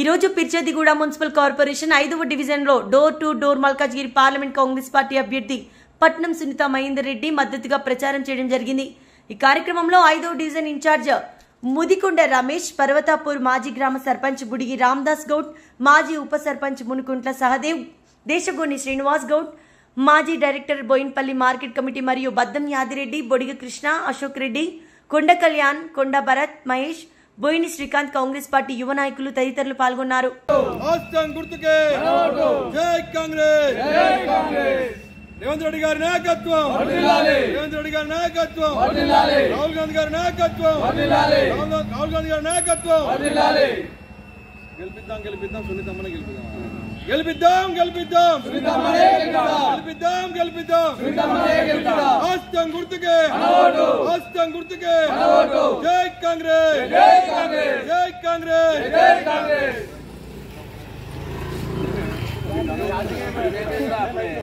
ఈ రోజు Peerzadiguda municipal corporation ఐదవ డివిజన్ లో door to door Malkajgiri parliament Congress party అభ్యర్థి పట్నం సునీత మహేందర్ రెడ్డి మద్దతుగా ప్రచారం చేయడం జరిగింది ఈ కార్యక్రమంలో ఐదవ డివిజన్ ఇన్ఛార్జ్ ముదికొండ రమేష్ పర్వతాపూర్ మాజీ గ్రామ సర్పంచ్ బుడిగి రామ్దాస్ గౌడ్ మాజీ ఉప సర్పంచ్ మునుకుంట్ల సహదేవ్ దేశగోని శ్రీనివాస్ గౌడ్ మాజీ డైరెక్టర్ బోయిన్పల్లి మార్కెట్ కమిటీ మరియు బద్దం యాదిరెడ్డి బొడిగ కృష్ణ అశోక్ రెడ్డి కొండ కళ్యాణ్ కొండ భరత్ మహేష్ బోయిని శ్రీకాంత్ కాంగ్రెస్ పార్టీ యువ నాయకులు తదితరులు పాల్గొన్నారు రాష్ట్రం గుర్తుకే జై కాంగ్రెస్ రేవంత్ రెడ్డి గారి నాయకత్వం రేవంత్ రెడ్డి గారి నాయకత్వం రాహుల్ గాంధీ గారి నాయకత్వం రాహుల్ రాహుల్ గాంధీ గారి నాయకత్వం గెలిపిద్దాం గెలిపిద్దాం సునీతమ్మని గెలిపిద్దాం గెలిపిద్దాం గెలిపిద్దాం గెలిపిద్దాం గెలిపిద్దాం రాష్ట్రం గుర్తుకే రాష్ట్రం గుర్తుకే జై కాంగ్రెస్ జై కాంగ్రెస్